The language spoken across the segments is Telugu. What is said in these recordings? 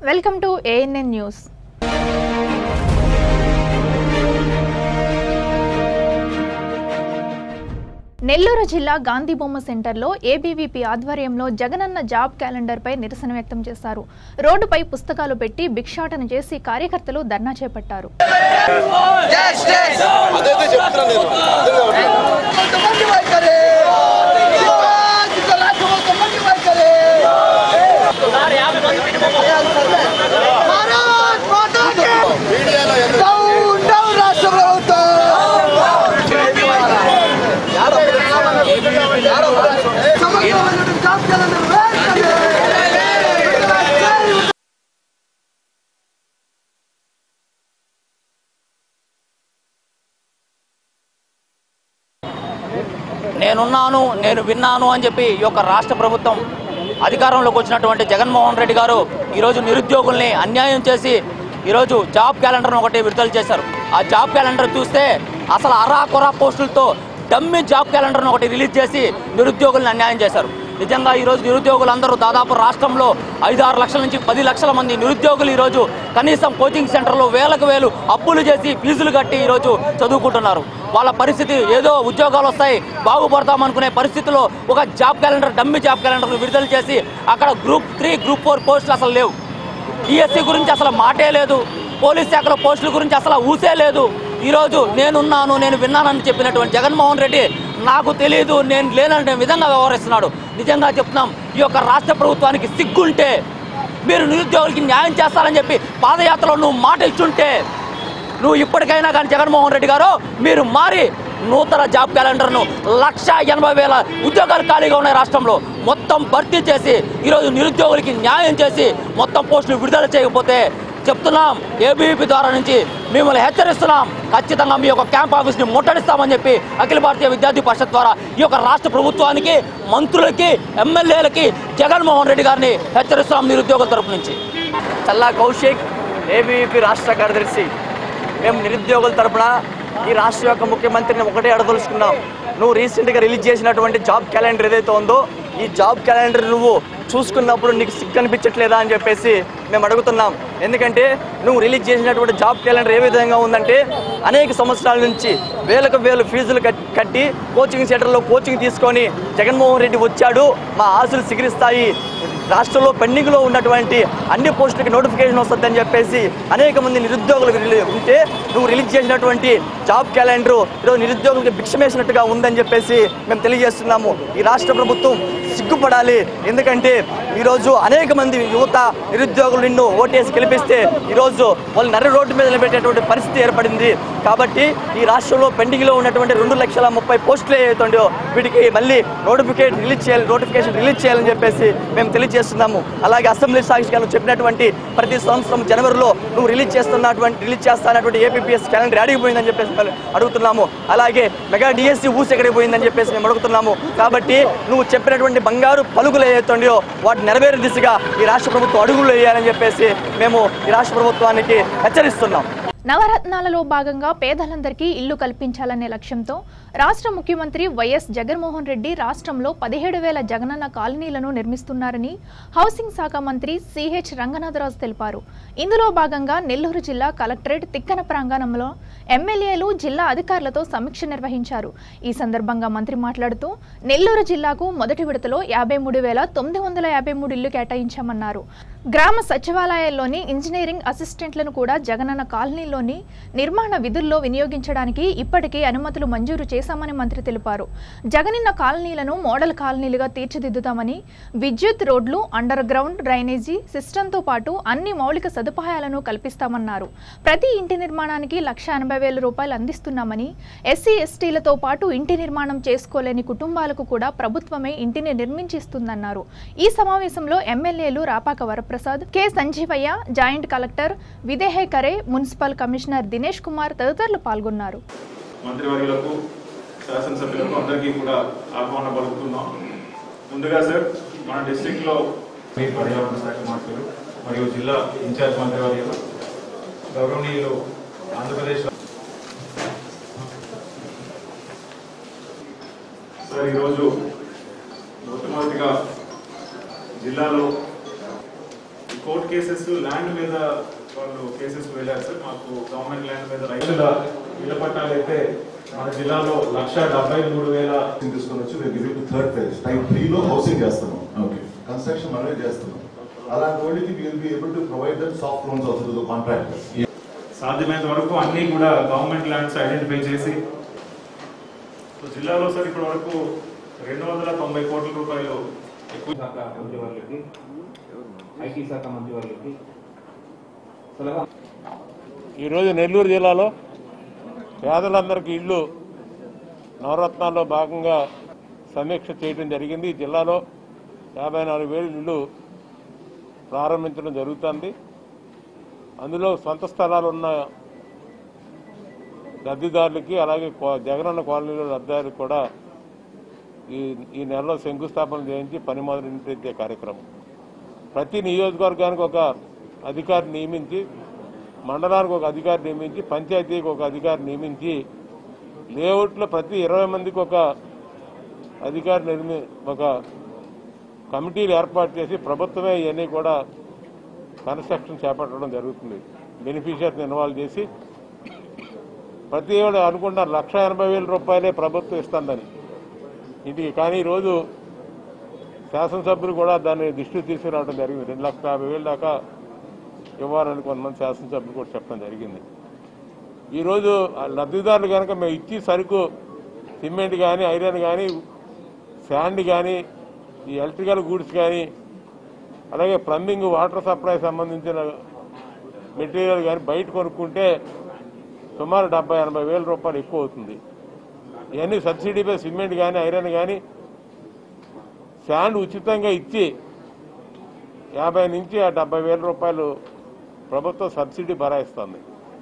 Welcome to ANN news Nellore జిల్లా గాంధీ బొమ్మ సెంటర్లో ఏబీవీపీ ఆధ్వర్యంలో జగనన్న జాబ్ క్యాలెండర్పై నిరసన వ్యక్తం చేశారు రోడ్డుపై పుస్తకాలు పెట్టి భిక్షాటన చేసి కార్యకర్తలు ధర్నా చేపట్టారు అదైతే చెప్తున్నా నేను అర్థం కావట్లేదు. కొంతమంది వైఖరి రాష్ట్ర కొంతమంది వైఖరి భారత్ మాతాకి మీడియాలో ఎందుకు డౌన్ డౌన్ రాష్ట్ర ప్రభుత్వం సమగ్రమైనటువంటి జాబ్ క్యాలెండర్ వెంటనే నేనున్నాను నేను విన్నాను అని చెప్పి ఈ యొక్క రాష్ట్ర ప్రభుత్వం అధికారంలోకి వచ్చినటువంటి జగన్మోహన్ రెడ్డి గారు ఈరోజు నిరుద్యోగుల్ని అన్యాయం చేసి ఈరోజు జాబ్ క్యాలెండర్ను ఒకటి విడుదల చేశారు ఆ జాబ్ క్యాలెండర్ చూస్తే అసలు అరా కొరా పోస్టులతో డమ్మి జాబ్ క్యాలెండర్ను ఒకటి రిలీజ్ చేసి నిరుద్యోగుల్ని అన్యాయం చేశారు నిజంగా ఈరోజు నిరుద్యోగులందరూ దాదాపు రాష్ట్రంలో ఐదు ఆరు లక్షల నుంచి పది లక్షల మంది నిరుద్యోగులు ఈరోజు కనీసం కోచింగ్ సెంటర్లో వేలకు వేలు అప్పులు చేసి ఫీజులు కట్టి ఈరోజు చదువుకుంటున్నారు వాళ్ళ పరిస్థితి ఏదో ఉద్యోగాలు వస్తాయి బాగుపడతాం అనుకునే పరిస్థితిలో ఒక job calendar dummy job calendar విడుదల చేసి అక్కడ గ్రూప్ త్రీ గ్రూప్ ఫోర్ పోస్టులు అసలు లేవు డిఎస్సి గురించి అసలు మాటే లేదు పోలీస్ శాఖలో పోస్టుల గురించి అసలు ఊసే లేదు ఈరోజు నేనున్నాను నేను విన్నానని చెప్పినటువంటి జగన్మోహన్ రెడ్డి నాకు తెలియదు నేను లేననే విధంగా వ్యవహరిస్తున్నాడు నిజంగా చెప్తున్నాం ఈ యొక్క రాష్ట్ర ప్రభుత్వానికి సిగ్గుంటే మీరు నిరుద్యోగులకి న్యాయం చేస్తారని చెప్పి పాదయాత్రలో నువ్వు మాట ఇచ్చుంటే నువ్వు ఇప్పటికైనా కానీ జగన్మోహన్ రెడ్డి గారు మీరు మారి నూతన జాబ్ క్యాలెండర్ను లక్ష ఎనభై వేల ఉద్యోగాలు ఖాళీగా ఉన్నాయి రాష్ట్రంలో మొత్తం భర్తీ చేసి ఈరోజు నిరుద్యోగులకి న్యాయం చేసి మొత్తం పోస్టులు విడుదల చేయకపోతే చెప్తున్నాం ఏబీవీపీ ద్వారా నుంచి మిమ్మల్ని హెచ్చరిస్తున్నాం ఖచ్చితంగా మీ యొక్క క్యాంప్ ఆఫీస్ని ముట్టడిస్తామని చెప్పి అఖిల భారతీయ విద్యార్థి పరిషత్ ద్వారా ఈ యొక్క రాష్ట్ర ప్రభుత్వానికి మంత్రులకి ఎమ్మెల్యేలకి జగన్మోహన్ రెడ్డి గారిని హెచ్చరిస్తున్నాం నిరుద్యోగుల తరపు నుంచి చల్లా కౌశిక్ ఏబీవీపీ రాష్ట్ర కార్యదర్శి మేము నిరుద్యోగుల తరపున ఈ రాష్ట్ర యొక్క ముఖ్యమంత్రిని ఒకటే అడదలుచుకున్నాం నువ్వు రీసెంట్గా రిలీజ్ చేసినటువంటి జాబ్ క్యాలెండర్ ఏదైతే ఉందో ఈ జాబ్ క్యాలెండర్ నువ్వు చూసుకున్నప్పుడు నీకు సిగ్గు అనిపించట్లేదా అని చెప్పేసి మేము అడుగుతున్నాం ఎందుకంటే నువ్వు రిలీజ్ చేసినటువంటి జాబ్ క్యాలెండర్ ఏ విధంగా ఉందంటే అనేక సంవత్సరాల నుంచి వేలకు వేలు ఫీజులు కట్- కట్టి కోచింగ్ సెంటర్లో కోచింగ్ తీసుకొని జగన్మోహన్ రెడ్డి వచ్చాడు మా ఆశలు సిగిరిస్తాయి రాష్ట్రంలో పెండింగ్లో ఉన్నటువంటి అన్ని పోస్టులకి నోటిఫికేషన్ వస్తుందని చెప్పేసి అనేక మంది నిరుద్యోగులు రిలీ- ఉంటే నువ్వు రిలీజ్ చేసినటువంటి జాబ్ క్యాలెండర్ ఈరోజు నిరుద్యోగులకు భిక్షమేసినట్టుగా ఉందని చెప్పేసి మేము తెలియజేస్తున్నాము ఈ రాష్ట్ర ప్రభుత్వం సిగ్గుపడాలి ఎందుకంటే ఈరోజు అనేక మంది యువత నిరుద్యోగులు నిన్ను ఓటేసి గెలిపిస్తే ఈరోజు వాళ్ళు నర్ర రోడ్డు మీద నిలబెట్టేటువంటి పరిస్థితి ఏర్పడింది కాబట్టి ఈ రాష్ట్రంలో పెండింగ్లో ఉన్నటువంటి రెండు లక్షల ముప్పై పోస్టులు ఏవైతుండో వీటికి మళ్ళీ నోటిఫికేషన్ రిలీజ్ చేయాలి నోటిఫికేషన్ రిలీజ్ చేయాలని చెప్పేసి మేము తెలియజేస్తున్నాము అలాగే అసెంబ్లీ సాక్షిగా చెప్పినటువంటి ప్రతి సంవత్సరం జనవరిలో నువ్వు రిలీజ్ చేస్తున్నటువంటి రిలీజ్ చేస్తున్నటువంటి ఏపీఎస్ క్యాలెండర్ అడిగిపోయిందని చెప్పేసి మేము అడుగుతున్నాము అలాగే మెగా డిఎస్సి ఊసి ఎక్కడికి పోయిందని చెప్పేసి మేము అడుగుతున్నాము కాబట్టి నువ్వు చెప్పినటువంటి బంగారు పలుకులు ఏవైతుండో వాటి నెరవేరు దిశగా ఈ రాష్ట్ర ప్రభుత్వం అడుగులు వేయాలని చెప్పేసి మేము ఈ రాష్ట్ర ప్రభుత్వానికి హెచ్చరిస్తున్నాం నవరత్నాలలో భాగంగా పేదలందరికీ ఇల్లు కల్పించాలనే లక్ష్యంతో రాష్ట్ర ముఖ్యమంత్రి వైఎస్ జగన్మోహన్ రెడ్డి రాష్ట్రంలో పదిహేడు వేల జగనన్న కాలనీలను నిర్మిస్తున్నారని హౌసింగ్ శాఖ మంత్రి సిహెచ్ రంగనాథరాజు తెలిపారు ఇందులో భాగంగా నెల్లూరు జిల్లా కలెక్టరేట్ తిక్కన ప్రాంగణంలో ఎమ్మెల్యేలు జిల్లా అధికారులతో సమీక్ష నిర్వహించారు ఈ సందర్భంగా మంత్రి మాట్లాడుతూ నెల్లూరు జిల్లాకు మొదటి విడతలో యాభై మూడు వేల తొమ్మిది వందల యాభై మూడు ఇల్లు కేటాయించామన్నారు గ్రామ సచివాలయాల్లోని ఇంజనీరింగ్ అసిస్టెంట్లను కూడా జగనన్న కాలనీలోని నిర్మాణ విధుల్లో వినియోగించడానికి ఇప్పటికే అనుమతులు మంజూరు చేశామని మంత్రి తెలిపారు జగనన్న కాలనీలను మోడల్ కాలనీలుగా తీర్చిదిద్దుతామని విద్యుత్ రోడ్లు అండర్ గ్రౌండ్ డ్రైనేజీ సిస్టంతో పాటు అన్ని మౌలిక సదుపాయాలను కల్పిస్తామన్నారు ప్రతి ఇంటి నిర్మాణానికి లక్ష ఎనభై వేల రూపాయలు అందిస్తున్నామని ఎస్సీ ఎస్టీలతో పాటు ఇంటి నిర్మాణం చేసుకోలేని కుటుంబాలకు కూడా ప్రభుత్వమే ఇంటిని నిర్మించిస్తుందన్నారు ఈ సమావేశంలో ఎమ్మెల్యేలు Rapaka Varaprasad K Sanjeevaiah joint collector Videhe Khare municipal commissioner Dinesh Kumar తదితరులు పాల్గొన్నారు మంత్రివర్యులకు శాసనసభ్యులకు అందరికీ కూడా ఆహ్వానం పలుకుతున్నాం ముందుగా సార్ మన డిస్టిక్లో మీ పర్యావరణ శాఖ మంత్రులు మరియు జిల్లా ఇన్ఛార్జ్ మంత్రివర్యులు గౌరవనీయులు ఆంధ్రప్రదేశ్ సార్ ఈరోజు మొట్టమొదటిగా జిల్లాలో కోర్ట్ కేసెస్ ల్యాండ్ మీద వాళ్ళు కేసెస్ వెళ్ళారు సార్ మాకు గవర్నమెంట్ ల్యాండ్ మీద రైతుల ఇళ్ల పట్టాలు అయితే మన జిల్లాలో లక్ష డెబ్బై మూడు వేల తీసుకొని వచ్చి మేము give third phase type three లో హౌసింగ్ చేస్తున్నాం ఓకే కన్స్ట్రక్షన్ మనమే చేస్తున్నాం అలాంటి వాళ్ళకి will be able to provide that soft loans also to contractor సాధ్యమైనంత వరకు అన్ని కూడా గవర్నమెంట్ ల్యాండ్స్ ఐడెంటిఫై చేసి సో జిల్లాలో సార్ ఇప్పటి వరకు రెండు వందల తొంభై కోట్ల రూపాయలు ఎక్కువ శాఖ మంత్రి వర్యులకి ఐటీ శాఖ మంత్రి వర్యులకి సలహా ఈరోజు నెల్లూరు జిల్లాలో పేదలందరికీ ఇళ్ళు నవరత్నాల్లో భాగంగా సమీక్ష చేయడం జరిగింది ఈ జిల్లాలో యాభై నాలుగు వేలు ఇళ్ళు ప్రారంభించడం జరుగుతుంది అందులో సొంత స్థలాలు ఉన్న లబ్ధిదారులకి అలాగే కో- జగనన్న కాలనీలో లబ్ధిదారులకు కూడా ఈ ఈ నెలలో శంకుస్థాపన చేయించి పని మొదలుపెట్టే కార్యక్రమం ప్రతి నియోజకవర్గానికి ఒక అధికారి నియమించి మండలానికి ఒక అధికారి నియమించి పంచాయతీకి ఒక అధికారి నియమించి లేఅవుట్లో ప్రతి ఇరవై మందికి ఒక అధికారి నిర్మి ఒక కమిటీలు ఏర్పాటు చేసి ప్రభుత్వమే ఇవన్నీ కూడా కన్స్ట్రక్షన్ చేపట్టడం జరుగుతుంది బెనిఫిషియర్ని ఇన్వాల్వ్ చేసి ప్రతి ఏడు అనుకుంటారు లక్ష ఎనభై వేల రూపాయలే ప్రభుత్వం ఇస్తుందని ఇంటికి కానీ ఈరోజు శాసనసభ్యులు కూడా దాన్ని దృష్టికి తీసుకురావడం జరిగింది రెండు లక్షల యాభై వేల దాకా ఇవ్వాలని కొంతమంది శాసనసభ్యులు కూడా చెప్పడం జరిగింది ఈరోజు ఆ లబ్ధిదారులు కనుక మేము ఇచ్చి సరుకు సిమెంట్ కానీ ఐరన్ కానీ శాండ్ కానీ ఈ ఎలక్ట్రికల్ గూడ్స్ కానీ అలాగే ప్లంబింగ్ వాటర్ సప్లై సంబంధించిన మెటీరియల్ కానీ బయట కొనుక్కుంటే సుమారు డెబ్బై ఎనభై వేల రూపాయలు ఎక్కువ అవుతుంది ఇవన్నీ సబ్సిడీపై సిమెంట్ కానీ ఐరన్ కానీ శాండ్ ఉచితంగా ఇచ్చి యాభై నుంచి ఆ డెబ్బై వేల రూపాయలు ప్రభుత్వం సబ్సిడీ భరాయిస్తుంది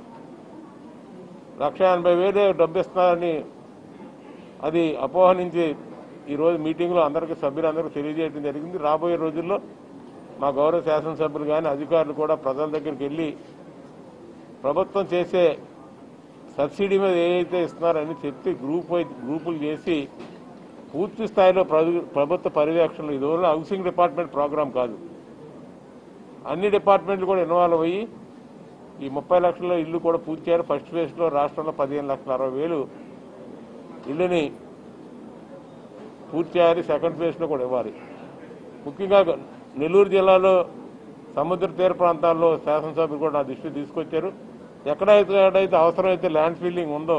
లక్ష ఎనభై వేలు డబ్బు ఇస్తున్నారని అది అపోహ నుంచి ఈరోజు మీటింగ్లో అందరికీ సభ్యులందరికీ తెలియజేయడం జరిగింది రాబోయే రోజుల్లో మా గౌరవ శాసనసభ్యులు కానీ అధికారులు కూడా ప్రజల దగ్గరికి వెళ్ళి ప్రభుత్వం చేసే సబ్సిడీ మీద ఏదైతే ఇస్తున్నారని చెప్పి గ్రూప్ వైజ్ గ్రూపులు చేసి పూర్తి స్థాయిలో ప్రభు- ప్రభుత్వ పర్యవేక్షణలో ఇది ఓన్లీ హౌసింగ్ డిపార్ట్మెంట్ ప్రోగ్రాం కాదు అన్ని డిపార్ట్మెంట్లు కూడా ఇన్వాల్వ్ అయ్యి ఈ ముప్పై లక్షల ఇల్లు కూడా పూర్తి చేయాలి ఫస్ట్ ఫేజ్లో రాష్ట్రంలో పదిహేను లక్షల అరవై వేలు ఇల్లుని పూర్తి చేయాలి సెకండ్ ఫేజ్లో కూడా ఇవ్వాలి ముఖ్యంగా నెల్లూరు జిల్లాలో సముద్ర తీర ప్రాంతాల్లో శాసనసభ్యులు కూడా నా దృష్టికి తీసుకొచ్చారు ఎక్కడైతే ఎక్కడైతే అవసరమైతే ల్యాండ్ ఫీల్డింగ్ ఉందో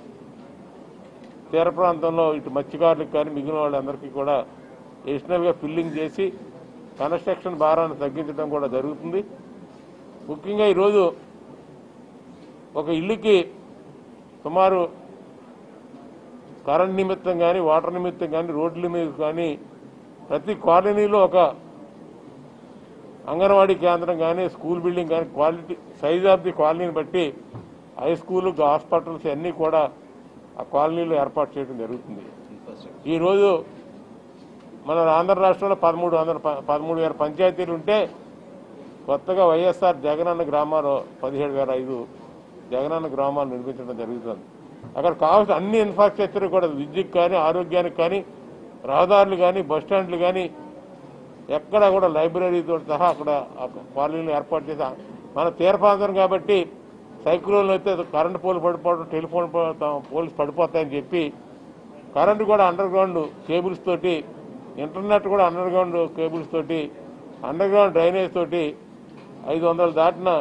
తీర ప్రాంతంలో ఇటు మత్స్యకారులకు కానీ మిగిలిన వాళ్ళందరికీ కూడా ఎడిషనల్గా ఫిల్లింగ్ చేసి కన్స్ట్రక్షన్ భారాన్ని తగ్గించడం కూడా జరుగుతుంది ముఖ్యంగా ఈరోజు ఒక ఇల్లుకి సుమారు కరెంట్ నిమిత్తం కానీ వాటర్ నిమిత్తం కానీ రోడ్ల మీద కానీ ప్రతి కాలనీలో ఒక అంగన్వాడీ కేంద్రం కానీ స్కూల్ బిల్డింగ్ కానీ క్వాలిటీ సైజ్ ఆఫ్ ది కాలనీని బట్టి హై స్కూల్ హాస్పిటల్స్ అన్నీ కూడా ఆ కాలనీలో ఏర్పాటు చేయడం జరుగుతుంది ఈరోజు మన ఆంధ్ర రాష్ట్రంలో పదమూడు వందల ప- పదమూడు వేల పంచాయతీలు ఉంటే కొత్తగా వైఎస్ఆర్ జగనన్న గ్రామాలు పదిహేడు వేల ఐదు జగనన్న గ్రామాలు నిర్మించడం జరుగుతుంది అక్కడ కావాల్సిన అన్ని ఇన్ఫ్రాస్ట్రక్చర్ కూడా విద్యుత్ కానీ ఆరోగ్యానికి కానీ రహదారులు కానీ బస్ స్టాండ్లు కానీ ఎక్కడ కూడా లైబ్రరీతో సహా అక్కడ ఆ కాలనీలు ఏర్పాటు చేసి మన తీర ప్రాంతం కాబట్టి సైక్లోన్లు అయితే కరెంటు పోలు పడిపోవడం టెలిఫోన్ పో- పోల్స్ పడిపోతాయని చెప్పి కరెంటు కూడా అండర్ గ్రౌండ్ కేబుల్స్ తోటి ఇంటర్నెట్ కూడా అండర్ గ్రౌండ్ కేబుల్స్ తోటి అండర్ గ్రౌండ్ డ్రైనేజ్ తోటి ఐదు వందలు దాటిన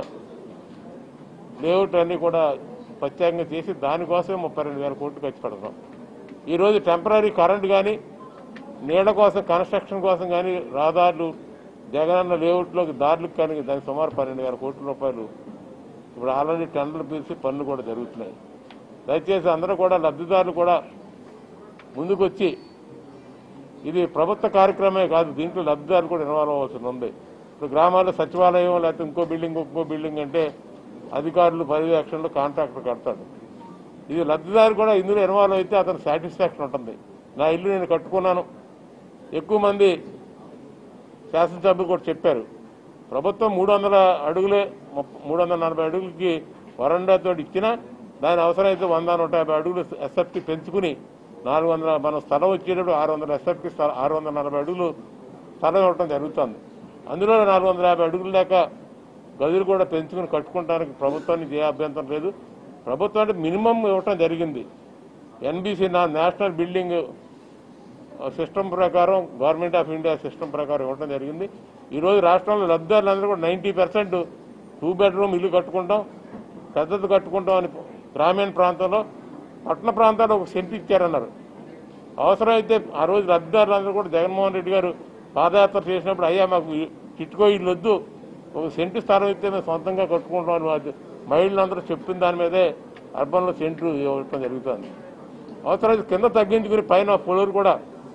లేఅవుట్ అన్ని కూడా ప్రత్యేకంగా చేసి దానికోసమే ముప్పై రెండు వేల కోట్లు ఖర్చు పెడతాం ఈరోజు టెంపరీ కరెంట్ కానీ నీళ్ల కోసం కన్స్ట్రక్షన్ కోసం కానీ రహదారులు జగనన్న లేఅవుట్లోకి దారులకు కానీ దానికి సుమారు పన్నెండు వేల కోట్ల రూపాయలు ఇప్పుడు ఆల్రెడీ టెండర్లు పిలిచి పనులు కూడా జరుగుతున్నాయి దయచేసి అందరూ కూడా లబ్ధిదారులు కూడా ముందుకొచ్చి ఇది ప్రభుత్వ కార్యక్రమమే కాదు దీంట్లో లబ్ధిదారులు కూడా ఇన్వాల్వ్ అవ్వాల్సి ఉంది ఇప్పుడు గ్రామాల్లో సచివాలయం లేకపోతే ఇంకో బిల్డింగ్ ఇంకో బిల్డింగ్ అంటే అధికారులు పర్యవేక్షణలో కాంట్రాక్టర్ కడతాడు ఇది లబ్ధిదారు కూడా ఇందులో ఇన్వాల్వ్ అయితే అతను సాటిస్ఫాక్షన్ ఉంటుంది నా ఇల్లు నేను కట్టుకున్నాను ఎక్కువ మంది శాసనసభ్యులు కూడా చెప్పారు ప్రభుత్వం మూడు వందల అడుగులే ముప్ప- మూడు వందల నలభై అడుగులకి వరండాతో ఇచ్చినా దాని అవసరమైతే వంద నూట యాభై అడుగులు ఎస్ఎఫ్టీ పెంచుకుని నాలుగు వందల మన స్థలం వచ్చేటప్పుడు ఆరు వందల ఎస్ఎఫ్టీ స్థలం ఆరు వందల నలభై అడుగులు స్థలం ఇవ్వడం జరుగుతుంది అందులో నాలుగు వందల యాభై అడుగుల దాకా గదులు కూడా పెంచుకుని కట్టుకోవడానికి ప్రభుత్వానికి ఏ అభ్యంతరం లేదు ప్రభుత్వం అంటే మినిమం ఇవ్వటం జరిగింది ఎన్బీసీ నా నేషనల్ బిల్డింగ్ సిస్టమ్ ప్రకారం గవర్నమెంట్ ఆఫ్ ఇండియా సిస్టమ్ ప్రకారం ఇవ్వడం జరిగింది ఈరోజు రాష్ట్రంలో లబ్ధిదారులందరూ కూడా నైంటీ పర్సెంట్ టూ బెడ్రూమ్ ఇల్లు కట్టుకుంటాం పెద్దది కట్టుకుంటాం అని గ్రామీణ ప్రాంతంలో పట్టణ ప్రాంతాల్లో ఒక సెంట్ ఇచ్చారన్నారు అవసరమైతే ఆ రోజు లబ్ధిదారులందరూ కూడా జగన్మోహన్ రెడ్డి గారు పాదయాత్ర చేసినప్పుడు అయ్యా మాకు ఈ టిట్కో ఇల్లు వద్దు ఒక సెంటు స్థలం ఇస్తే మేము సొంతంగా కట్టుకుంటాం అని మా మహిళలందరూ చెప్పిన దాని మీదే అర్బన్లో సెంట్లు ఇవ్వటం జరుగుతుంది అవసరమైతే కింద తగ్గించుకుని పైన ఫ్లోర్ కూడా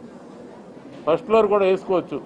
ఫస్ట్ ఫ్లోర్ కూడా వేసుకోవచ్చు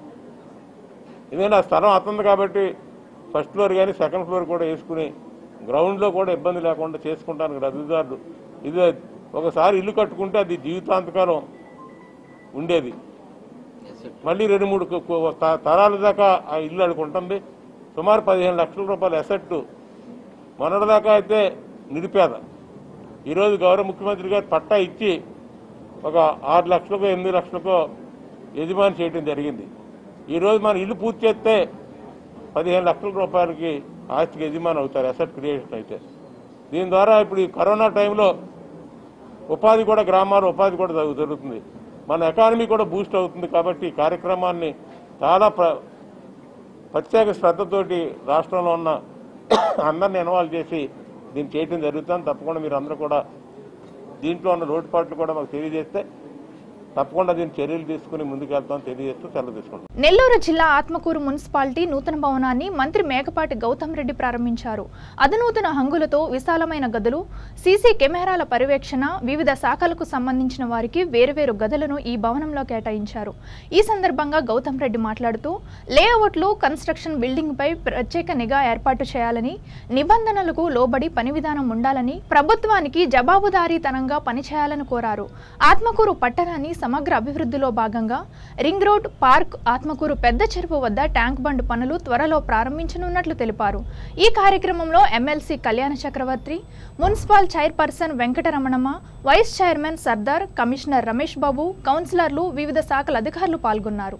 ఎందుకంటే ఆ స్థలం అతంది కాబట్టి ఫస్ట్ ఫ్లోర్ కానీ సెకండ్ ఫ్లోర్ కూడా వేసుకుని గ్రౌండ్లో కూడా ఇబ్బంది లేకుండా చేసుకుంటానికి రద్దీదారులు ఇది ఒకసారి ఇల్లు కట్టుకుంటే అది జీవితాంతకాలం ఉండేది మళ్ళీ రెండు మూడు కు- కు- త- తరాల దాకా ఆ ఇల్లు అడుగుంటుంది సుమారు పదిహేను లక్షల రూపాయల ఎసెట్ మొన్నటిదాకా అయితే నిరుపేద ఈరోజు గౌరవ ముఖ్యమంత్రి గారు పట్టా ఇచ్చి ఒక ఆరు లక్షలకో ఎనిమిది లక్షలకో యజమాని చేయడం జరిగింది ఈరోజు మన ఇల్లు పూర్తి చేస్తే పదిహేను లక్షల రూపాయలకి ఆస్తికి యజమాని అవుతారు అసెట్ క్రియేషన్ అయితే దీని ద్వారా ఇప్పుడు ఈ కరోనా టైంలో ఉపాధి కూడా గ్రామాల్లో ఉపాధి కూడా జరుగు- జరుగుతుంది మన ఎకానమీ కూడా బూస్ట్ అవుతుంది కాబట్టి ఈ కార్యక్రమాన్ని చాలా ప్ర- ప్రత్యేక శ్రద్ధతోటి రాష్ట్రంలో ఉన్న అందరిని ఇన్వాల్వ్ చేసి దీన్ని చేయడం జరుగుతుంది తప్పకుండా మీరు అందరూ కూడా దీంట్లో ఉన్న లోటుపాట్లు కూడా మాకు తెలియజేస్తే తప్పకుండా దీన్ని చర్యలు తీసుకుని ముందుకెళ్తామని తెలియజేస్తూ సెలవు తీసుకుంటాం నెల్లూరు జిల్లా ఆత్మకూరు మున్సిపాలిటీ నూతన భవనాన్ని మంత్రి మేకపాటి గౌతమ్ రెడ్డి ప్రారంభించారు అధనూతన హంగులతో విశాలమైన గదులు సీసీ కెమెరాల పర్యవేక్షణ వివిధ శాఖలకు సంబంధించిన వారికి వేరువేరు గదులను ఈ భవనంలో కేటాయించారు ఈ సందర్భంగా గౌతమ్ రెడ్డి మాట్లాడుతూ లేఅవుట్లు కన్స్ట్రక్షన్ బిల్డింగ్ పై ప్రత్యేక నిఘా ఏర్పాటు చేయాలని నిబంధనలకు లోబడి పని విధానం ఉండాలని ప్రభుత్వానికి జవాబుదారీతనంగా పనిచేయాలని కోరారు ఆత్మకూరు పట్టణాన్ని సమగ్ర అభివృద్ధిలో భాగంగా రింగ్ రోడ్ పార్క్ ఆత్మకూరు పెద్ద చెరువు వద్ద ట్యాంక్ బండ్ పనులు త్వరలో ప్రారంభించనున్నట్లు తెలిపారు ఈ కార్యక్రమంలో MLC Kalyana Chakravarthi municipal chairperson Venkataramanamma vice chairman Sardar commissioner Ramesh Babu కౌన్సిలర్లు వివిధ శాఖల అధికారులు పాల్గొన్నారు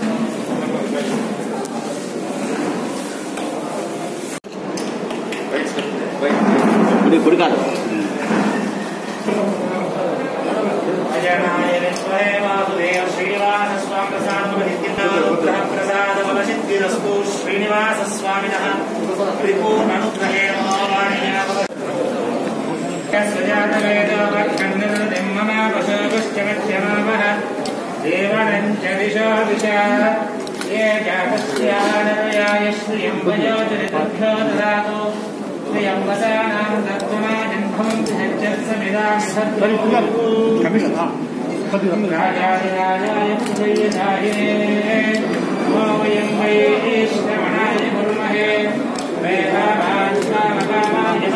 శ్రీనివాస స్వామి పరిపూర్ణనుగ్రహేణ దేవనంచ దిశో దిశ ఏ జాతస్యాయ శ్రియం వయోచరితభ్యో దదాతు శ్రియం వసానాం దత్తుమాజన్భం రాజాయ ప్రసయ్యదాయినే ఓయం వై శ్రవణాయ కుర్మహే వేదాభాస్వామకామాయ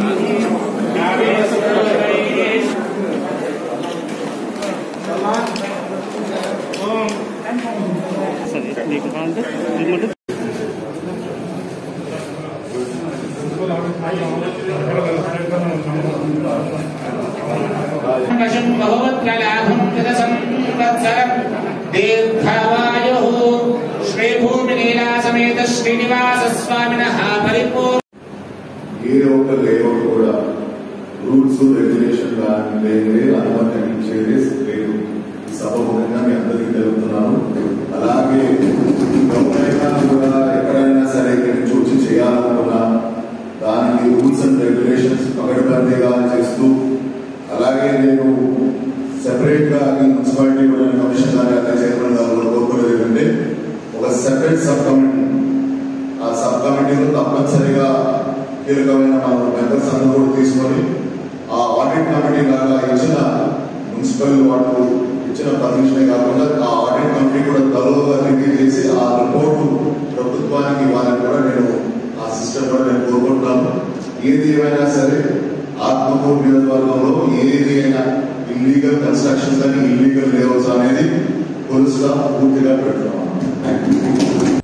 దీర్ఘవాయు శ్రీభూమిలీలా సమేత శ్రీనివాస స్వామిన పరిపూర్ణ ఏ ఒక్క లేఅవుట్ కూడా రూల్స్ రెగ్యులేషన్ లేదే అనుమతించేది లేదు ఈ సభముఖంగా మీ అందరికీ తెలుపుతున్నాను అలాగే ఎవరైనా కూడా ఎక్కడైనా సరే ఇక్కడి నుంచి వచ్చి చేయాలనుకున్నా దానికి రూల్స్ అండ్ రెగ్యులేషన్స్ పకడ్బందీగా చేస్తూ అలాగే నేను సెపరేట్ గా ఈ మున్సిపాలిటీ కూడా కమిషన్ గారి అదే చైర్మన్ గారు కోరుకునేది ఏంటంటే ఒక సెపరేట్ సబ్ కమిటీ ఆ సబ్ కమిటీలో తప్పనిసరిగా కీలకమైన మన మెంబర్స్ అందరూ కూడా తీసుకొని ఆ ఆడిట్ కమిటీ లాగా ఇచ్చిన మున్సిపల్ వాళ్ళు ఇచ్చిన పర్మిషనే కాకుండా ఆ ఆడిట్ కమిటీ కూడా త్వరగా రివ్యూ చేసి ఆ రిపోర్టు ప్రభుత్వానికి ఇవ్వాలని కూడా నేను ఆ సిస్టమ్ కూడా నేను కోరుకుంటున్నాను ఏది ఏమైనా సరే ఆత్మకూరు నియోజకవర్గంలో ఏది అయినా ఇల్లీగల్ కన్స్ట్రక్షన్స్ అని ఇల్లీగల్ లేఅవుట్స్ అనేది పులుసుగా పూర్తిగా పెడుతున్నాం థ్యాంక్ యూ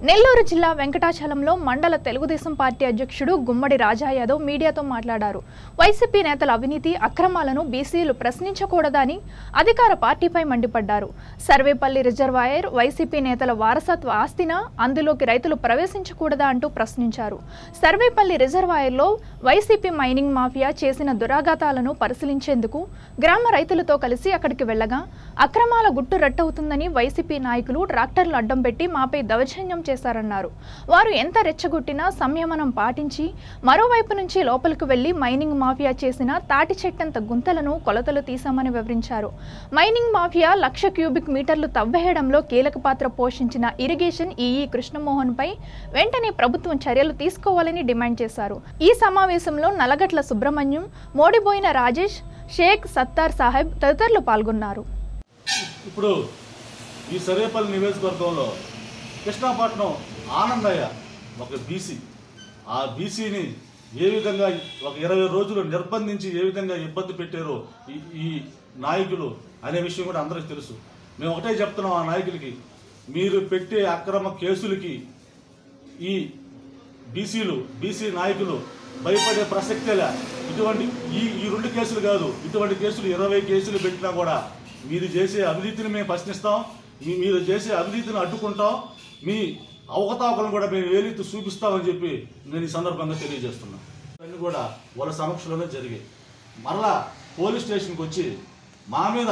నెల్లూరు జిల్లా వెంకటాచలంలో మండల తెలుగుదేశం పార్టీ అధ్యక్షుడు గుమ్మడి రాజా యాదవ్ మీడియాతో మాట్లాడారు వైసీపీ నేతల అవినీతి అక్రమాలను బీసీలు ప్రశ్నించకూడదని అధికార పార్టీపై మండిపడ్డారు సర్వేపల్లి రిజర్వాయర్ వైసీపీ నేతల వారసత్వ ఆస్తినా అందులోకి రైతులు ప్రవేశించకూడదా అంటూ ప్రశ్నించారు సర్వేపల్లి రిజర్వాయర్లో వైసీపీ మైనింగ్ మాఫియా చేసిన దురాఘాతాలను పరిశీలించేందుకు గ్రామ రైతులతో కలిసి అక్కడికి వెళ్లగా అక్రమాల గుట్టు రట్టవుతుందని వైసీపీ నాయకులు ట్రాక్టర్లు అడ్డం పెట్టి మాపై దౌర్జన్యం చేశారన్నారు వారు ఎంత రెచ్చగొట్టినా సంయమనం పాటించి మరోవైపు నుంచి లోపలికి వెళ్లి మైనింగ్ మాఫియా చేసిన తాటి చెట్టంత గుంతలను కొలతలు తీశామని వివరించారు మైనింగ్ మాఫియా లక్ష క్యూబిక్ మీటర్లు తవ్వేయడంలో కీలక పాత్ర పోషించిన ఇరిగేషన్ ఈఈ కృష్ణమోహన్ పై వెంటనే ప్రభుత్వం చర్యలు తీసుకోవాలని డిమాండ్ చేశారు ఈ సమావేశంలో నలగట్ల సుబ్రహ్మణ్యం మోడిబోయిన రాజేష్ షేక్ సత్తార్ సాహెబ్ తదితరులు పాల్గొన్నారు ఇప్పుడు ఈ సరేపల్లి నియోజకవర్గంలో కృష్ణాపట్నం ఆనందయ్య ఒక బీసీ ఆ బీసీని ఏ విధంగా ఒక ఇరవై రోజులు నిర్బంధించి ఏ విధంగా ఇబ్బంది పెట్టారో ఈ ఈ నాయకులు అనే విషయం కూడా అందరికీ తెలుసు మేము ఒకటే చెప్తున్నాం ఆ నాయకులకి మీరు పెట్టే అక్రమ కేసులకి ఈ బీసీలు బీసీ నాయకులు భయపడే ప్రసక్తేలే ఇటువంటి ఈ ఈ రెండు కేసులు కాదు ఇటువంటి కేసులు ఇరవై కేసులు పెట్టినా కూడా మీరు చేసే అవినీతిని మేము ప్రశ్నిస్తాం మీ- మీరు చేసే అవినీతిని అడ్డుకుంటాం మీ అవకతవకలను కూడా మేము వేలెత్తి చూపిస్తామని చెప్పి నేను ఈ సందర్భంగా తెలియజేస్తున్నాను అన్నీ కూడా వాళ్ళ సమక్షంలోనే జరిగాయి మరలా పోలీస్ స్టేషన్కి వచ్చి మా మీద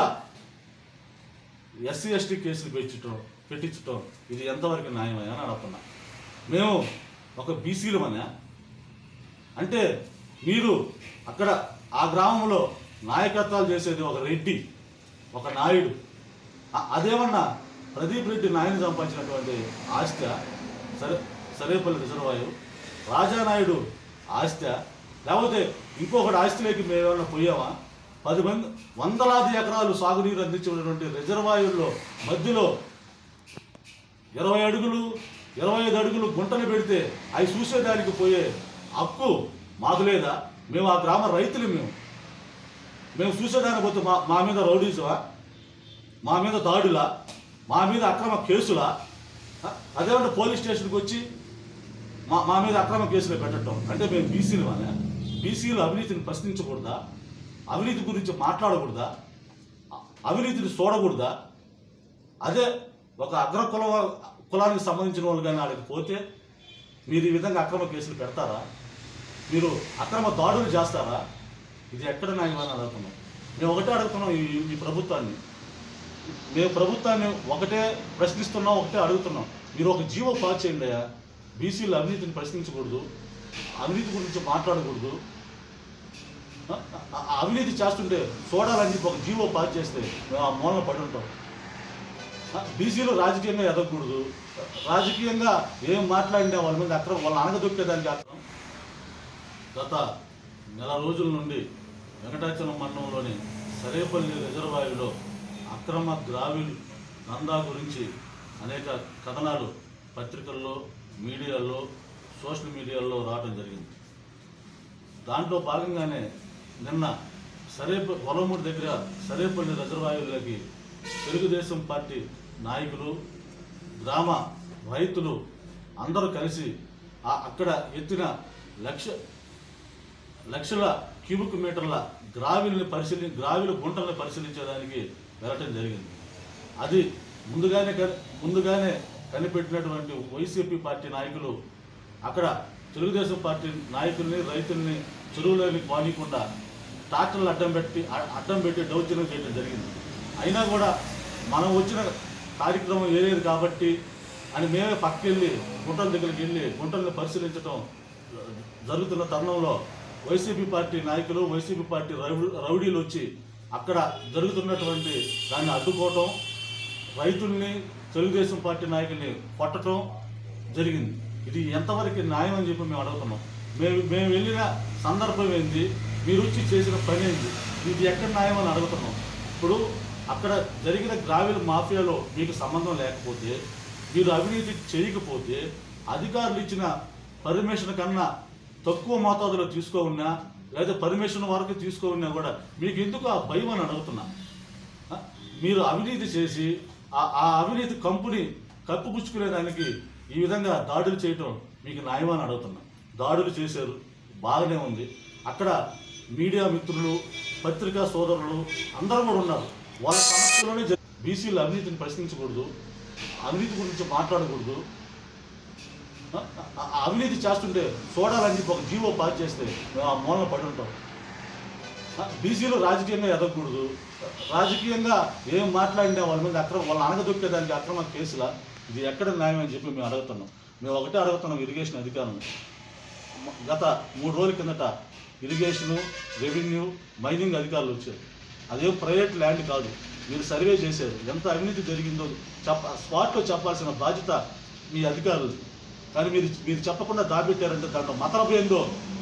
ఎస్సీ ఎస్టీ కేసులు పెట్టించడం పెట్టించడం ఇది ఎంతవరకు న్యాయమని అని అడుగుతున్నా మేము ఒక బీసీలమనే అంటే మీరు అక్కడ ఆ గ్రామంలో నాయకత్వాలు చేసేది ఒక రెడ్డి ఒక నాయుడు అ- అదేమన్నా ప్రదీప్ రెడ్డి నాయని సంపాదించినటువంటి ఆస్తి సరే సరేపల్లి రిజర్వాయు రాజానాయుడు ఆస్తి లేకపోతే ఇంకొకటి ఆస్తిలోకి మేమేమన్నా పోయామా పది మంది వందలాది ఎకరాలు సాగునీరు అందించేటువంటి రిజర్వాయుల్లో మధ్యలో ఇరవై అడుగులు ఇరవై ఐదు అడుగులు గుంటలు పెడితే అవి చూసేదానికి పోయే హక్కు మాకు లేదా మేము ఆ గ్రామ రైతులు మేము మేము చూసేదానికి పోతే మా మా మీద రౌడీసా మా మీద దాడులా మా మీద అక్రమ కేసులా ఆ, అదేమంటే పోలీస్ స్టేషన్కి వచ్చి మా మా మీద అక్రమ కేసులు పెట్టడం అంటే మేము బీసీలు అనే బీసీలు అవినీతిని ప్రశ్నించకూడదా అవినీతి గురించి మాట్లాడకూడదా అ- అవినీతిని చూడకూడదా అదే ఒక అగ్ర కుల కులానికి సంబంధించిన వాళ్ళు కానీ ఆడికి పోతే మీరు ఈ విధంగా అక్రమ కేసులు పెడతారా మీరు అక్రమ దాడులు చేస్తారా ఇది ఎక్కడ న్యాయమని అడుగుతున్నాం మేము ఒకటే అడుగుతున్నాం ఈ ఈ ప్రభుత్వాన్ని మేము ప్రభుత్వాన్ని ఒకటే ప్రశ్నిస్తున్నాం ఒకటే అడుగుతున్నాం మీరు ఒక జీవో పాస్ చేయండి అయ్యా బీసీలు అవినీతిని ప్రశ్నించకూడదు అవినీతి గురించి మాట్లాడకూడదు ఆ, ఆ, ఆ అవినీతి చేస్తుంటే చూడాలని చెప్పి ఒక జీవో పాస్ చేస్తే మేము ఆ మూలన పడి ఉంటాం ఆ, బీసీలు రాజకీయంగా ఎదగకూడదు రాజకీయంగా ఏం మాట్లాడినా వాళ్ళ మీద అక్రమం వాళ్ళ అనగదొక్కేదానికి అక్రమం గత నెల రోజుల నుండి వెంకటాచలం మండలంలోని సరేపల్లి రిజర్వాయర్లో అక్రమ గ్రావిల్ దందా గురించి అనేక కథనాలు పత్రికల్లో మీడియాలో సోషల్ మీడియాలో రావడం జరిగింది దాంట్లో భాగంగానే నిన్న సరేప పొలమూడి దగ్గర సరేపల్లి రిజర్వాయర్లోకి తెలుగుదేశం పార్టీ నాయకులు గ్రామ రైతులు అందరూ కలిసి ఆ అక్కడ ఎత్తిన లక్ష లక్షల క్యూబిక్ మీటర్ల గ్రావిల్ని పరిశీలి గ్రావిల గుంటల్ని పరిశీలించడానికి వెళ్ళటం జరిగింది అది ముందుగానే కని- ముందుగానే కనిపెట్టినటువంటి వైసీపీ పార్టీ నాయకులు అక్కడ తెలుగుదేశం పార్టీ నాయకుల్ని రైతుల్ని చెరువులోకి పానీయకుండా ట్రాక్టర్లు అడ్డం పెట్టి అ- అడ్డం పెట్టి దౌర్జన్యం చేయడం జరిగింది అయినా కూడా మనం వచ్చిన కార్యక్రమం ఏలేదు కాబట్టి అని మేమే పక్కకెళ్ళి గుంటల దగ్గరికి వెళ్ళి గుంటల్ని పరిశీలించడం జరుగుతున్న తరుణంలో వైసీపీ పార్టీ నాయకులు వైసీపీ పార్టీ రౌడీ రౌడీలు వచ్చి అక్కడ జరుగుతున్నటువంటి దాన్ని అడ్డుకోవటం రైతుల్ని తెలుగుదేశం పార్టీ నాయకుల్ని కొట్టడం జరిగింది ఇది ఎంతవరకు న్యాయం అని చెప్పి మేము అడుగుతున్నాం మేము మేము వెళ్ళిన సందర్భం ఏంది మీరు వచ్చి చేసిన పని ఏంది ఇది ఎక్కడ న్యాయం అని అడుగుతున్నాం ఇప్పుడు అక్కడ జరిగిన గ్రావెల్ మాఫియాలో మీకు సంబంధం లేకపోతే మీరు అవినీతి చేయకపోతే అధికారులు ఇచ్చిన పర్మిషన్ కన్నా తక్కువ మోతాదులో తీసుకోవున్నా లేదా పర్మిషన్ వరకు తీసుకోవున్నా కూడా మీకు ఎందుకు ఆ భయం అని అడుగుతున్నా ఆ? మీరు అవినీతి చేసి ఆ ఆ అవినీతి కంపెనీ కప్పుపుచ్చుకునే దానికి ఈ విధంగా దాడులు చేయటం మీకు న్యాయమని అడుగుతున్నా దాడులు చేశారు బాగానే ఉంది అక్కడ మీడియా మిత్రులు పత్రికా సోదరులు అందరూ కూడా ఉన్నారు వాళ్ళ సమస్యలోనే బీసీల అవినీతిని ప్రశ్నించకూడదు అవినీతి గురించి మాట్లాడకూడదు ఆ- ఆ- ఆ అవినీతి చేస్తుంటే చూడాలని చెప్పి ఒక జీవో పాస్ చేస్తే మేము ఆ మూలన పడి ఉంటాం ఆ, బీసీలు రాజకీయంగా ఎదగకూడదు రాజకీయంగా ఏం మాట్లాడినా వాళ్ళ మీద అక్రమ వాళ్ళ అనగదొక్కేదానికి అక్రమ కేసులా ఇది ఎక్కడ న్యాయం అని చెప్పి మేము అడుగుతున్నాం మేము ఒకటే అడుగుతున్నాం ఇరిగేషన్ అధికారులను మ- గత మూడు రోజుల కిందట ఇరిగేషను రెవెన్యూ మైనింగ్ అధికారులు వచ్చారు అదేం ప్రైవేట్ ల్యాండ్ కాదు మీరు సర్వే చేశారు ఎంత అవినీతి జరిగిందో చెప్ప స్పాట్లో చెప్పాల్సిన బాధ్యత మీ అధికారులు కానీ మీరు మీరు చెప్పకుండా దాబెట్టారంటే దాంట్లో మతలపు ఏందో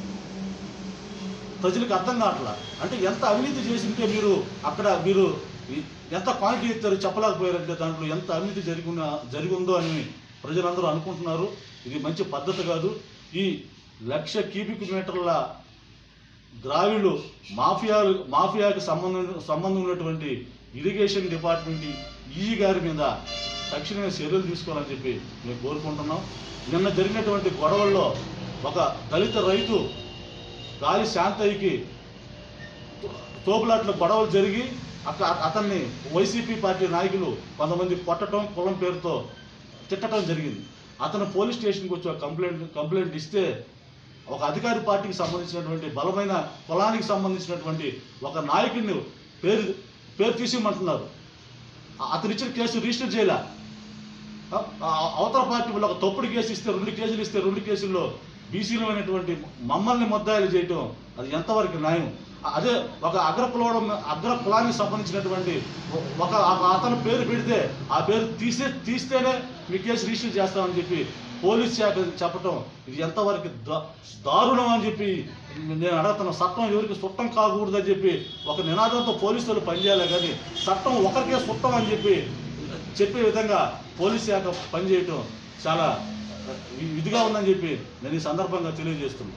ప్రజలకు అర్థం కావట్లా అంటే ఎంత అవినీతి చేసి ఉంటే మీరు అక్కడ మీరు ఈ- ఎంత క్వాలిటీ ఇస్తారు చెప్పలేకపోయారంటే దాంట్లో ఎంత అవినీతి జరిగిన జరిగి ఉందో అని ప్రజలందరూ అనుకుంటున్నారు ఇది మంచి పద్ధతి కాదు ఈ లక్ష క్యూబిక్ మీటర్ల ద్రావిళ్ళు మాఫియాలు మాఫియాకు సంబంధం సంబంధం ఉన్నటువంటి ఇరిగేషన్ డిపార్ట్మెంట్ ఈ గారి మీద తక్షణమే చర్యలు తీసుకోవాలని చెప్పి మేము కోరుకుంటున్నాం నిన్న జరిగినటువంటి గొడవల్లో ఒక దళిత రైతు గాలి శాంతయ్యకి తోపులాట్ల గొడవలు జరిగి అక్క అతన్ని వైసీపీ పార్టీ నాయకులు కొంతమంది కొట్టడం కులం పేరుతో తిట్టడం జరిగింది అతను పోలీస్ స్టేషన్కి వచ్చి ఒక కంప్లైంట్ కంప్లైంట్ ఇస్తే ఒక అధికారి పార్టీకి సంబంధించినటువంటి బలమైన కులానికి సంబంధించినటువంటి ఒక నాయకుడిని పేరు పేరు తీసేయమంటున్నారు ఆ- అతను ఇచ్చిన కేసు రిజిస్టర్ చేయలే ఆ- ఆ- అవతల పార్టీ వాళ్ళు ఒక తప్పుడు కేసు ఇస్తే రెండు కేసులు ఇస్తే రెండు కేసుల్లో బీసీలు అయినటువంటి మమ్మల్ని ముద్దాయిలు చేయటం అది ఎంతవరకు న్యాయం అ- అదే ఒక అగ్ర కులం అగ్ర కులానికి సంబంధించినటువంటి ఒ- ఒక ఒక అతను పేరు పెడితే ఆ పేరు తీసే తీస్తేనే మీ కేసు రిజిస్టర్ చేస్తామని చెప్పి పోలీస్ శాఖ చెప్పటం ఇది ఎంతవరకు దా- దారుణం అని చెప్పి నేను అడుగుతున్నా చట్టం ఎవరికి సుట్టం కాకూడదని చెప్పి ఒక నినాదంతో పోలీసులు పనిచేయాలి కానీ చట్టం ఒకరికే సుట్టం అని చెప్పి చెప్పే విధంగా పోలీస్ శాఖ పనిచేయటం చాలా వి- విధిగా ఉందని చెప్పి నేను ఈ సందర్భంగా తెలియజేస్తున్నాను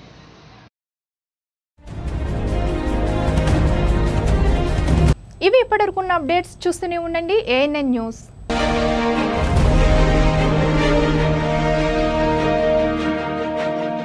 ఇవి ఇప్పటివరకున్న అప్డేట్స్ చూస్తూనే ఉండండి ఏఎన్ఎన్ న్యూస్